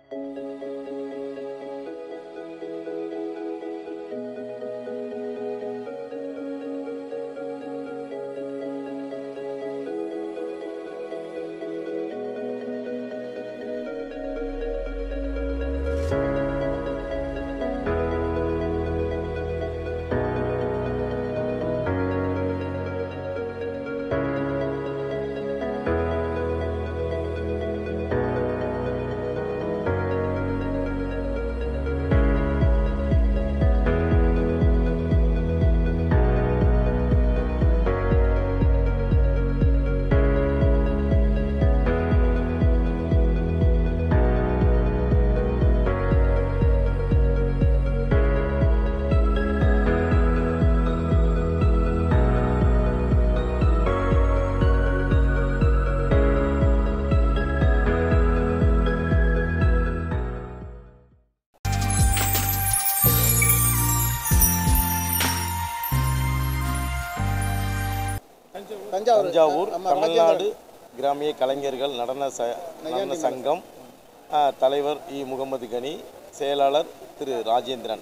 தஞ்சாவூர் தஞ்சாவூர் ஆமா, தமிழ்நாடு கிராமிய கலைஞர்கள் நடன ச நடன சங்கம் ஆ, தலைவர் இ முகமது கனி செயலாளர் திரு ராஜேந்திரன்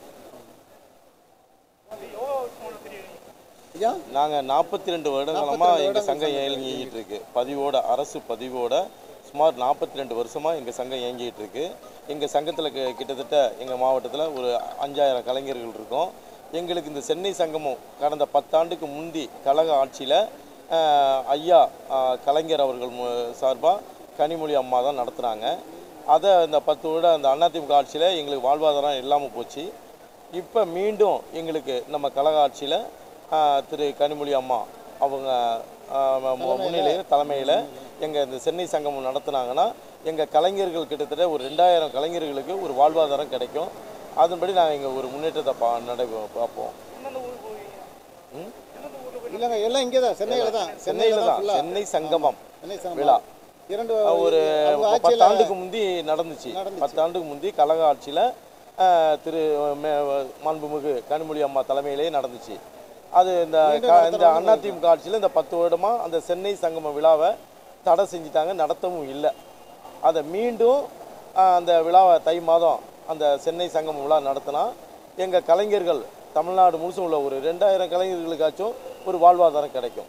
ஐயா நாங்கள் நாற்பத்தி ரெண்டு வருடங்களமாக எங்கள் சங்கம் இயங்கிட்டு இருக்கு பதிவோட அரசு பதிவோட சுமார் நாற்பத்தி ரெண்டு வருஷமாக எங்கள் சங்கம் இயங்கிட்டு இருக்கு எங்கள் சங்கத்தில் கிட்டத்தட்ட எங்கள் மாவட்டத்தில் ஒரு அஞ்சாயிரம் கலைஞர்கள் இருக்கோம் எங்களுக்கு இந்த சென்னை சங்கமும் கடந்த பத்தாண்டுக்கு முந்தி கழக ஆட்சியில் ஐயா ஆ, கலைஞர் அவர்கள் சார்பாக கனிமொழி அம்மா தான் நடத்துனாங்க அதை இந்த பத்து வருடம் அந்த அதிமுக ஆட்சியில் எங்களுக்கு வாழ்வாதாரம் இல்லாமல் போச்சு இப்போ மீண்டும் எங்களுக்கு நம்ம கழக ஆட்சியில் திரு கனிமொழி அம்மா அவங்க முன்னிலையில் தலைமையில் எங்கள் இந்த சென்னை சங்கம் நடத்துனாங்கன்னா எங்கள் கலைஞர்கள் கிட்டத்தட்ட ஒரு ரெண்டாயிரம் கலைஞர்களுக்கு ஒரு வாழ்வாதாரம் கிடைக்கும் அதன்படி நாங்கள் இங்கே ஒரு முன்னேற்றத்தை பா நடை பார்ப்போம் ம்? இல்லைங்க எல்லாம் இங்கே தான் சென்னையில் தான் சென்னையில் தான் full-ஆ. சென்னை சங்கமம் சென்னை சங்கம் விழா இரண்டு ஒரு அவங்க ஆட்சியில பத்தாண்டுக்கு முந்தி நடந்துச்சு நடந்துச்சு. பத்தாண்டுக்கு முந்தி கழக ஆட்சியில் திரு மே- மாண்புமிகு கனிமொழி அம்மா தலைமையிலே நடந்துச்சு அது இந்த மீண்டும் க- இந்த நடத்தணும்னு அதிமுக ஆட்சியில் இந்த பத்து வருடமா அந்த சென்னை சங்கம விழாவை தடை செஞ்சிட்டாங்க நடத்தவும் இல்லை அதை மீண்டும் ஆஹ், அந்த விழாவை தை மாதம் அந்த சென்னை சங்கம விழா நடத்தினா எங்கள் கலைஞர்கள் தமிழ்நாடு முழுசும் உள்ள ஒரு ரெண்டாயிரம் கலைஞர்களுக்காச்சும் ஒரு வாழ்வாதாரம் கிடைக்கும்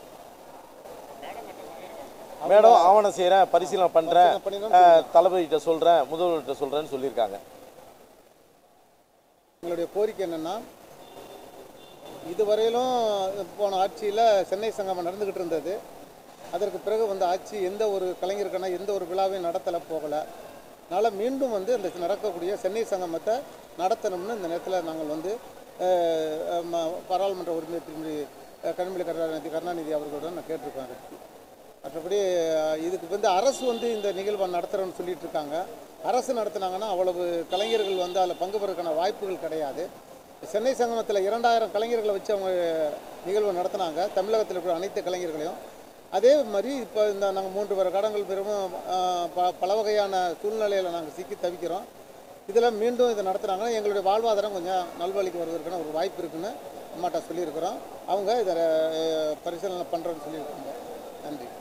மேடம் ஆவணம் செய்கிறேன் பரிசீலனை பண்ணுறேன் பண்ணிடுறோம் தளபதிகிட்ட சொல்கிறேன் முதல்வர்கிட்ட சொல்கிறேன்னு சொல்லியிருக்காங்க எங்களுடைய கோரிக்கை என்னன்னா இதுவரையிலும் போன ஆட்சியில் சென்னை சங்கம் நடந்துக்கிட்டு இருந்தது அதற்கு பிறகு வந்த ஆட்சி எந்த ஒரு கலைஞருக்கான எந்த ஒரு விழாவையும் நடத்தலை போகலை அதனால் மீண்டும் வந்து இந்த நடக்கக்கூடிய சென்னை சங்கமத்தை நடத்தணும்னு இந்த நேரத்தில் நாங்கள் வந்து அஹ், அஹ், ம- பாராளுமன்ற உறுப்பினர் திருமதி அஹ், கனிமொழி கருணாநிதி கருணாநிதி அவர்களுடன் நான் கேட்டிருக்கேன் அதுக்கு. மற்றபடி அஹ், இதுக்கு வந்து அரசு வந்து இந்த நிகழ்வை நடத்துகிறோன்னு சொல்லிட்டு இருக்காங்க அரசு நடத்துனாங்கன்னா அவ்வளவு கலைஞர்கள் வந்து அதில் பங்கு பெறக்கான வாய்ப்புகள் கிடையாது சென்னை சங்கமத்தில் இரண்டாயிரம் கலைஞர்களை வச்சு அவங்க நிகழ்வு நடத்துனாங்க தமிழகத்தில் இருக்கிற அனைத்து கலைஞர்களையும் அதே மாதிரி இப்போ இந்த நாங்கள் மூன்று வர காலங்கள் பெறும் ப பல வகையான சூழ்நிலையில் நாங்கள் சிக்கி தவிக்கிறோம் இதில் மீண்டும் இதை நடத்துனாங்கன்னா எங்களுடைய வாழ்வாதாரம் கொஞ்சம் நல்வழிக்கு வருவதற்கான ஒரு வாய்ப்பு இருக்குன்னு அம்மாட்ட சொல்லியிருக்கிறோம் அவங்க இதை அஹ், பரிசீலனை பண்ணுறோன்னு சொல்லியிருக்காங்க நன்றி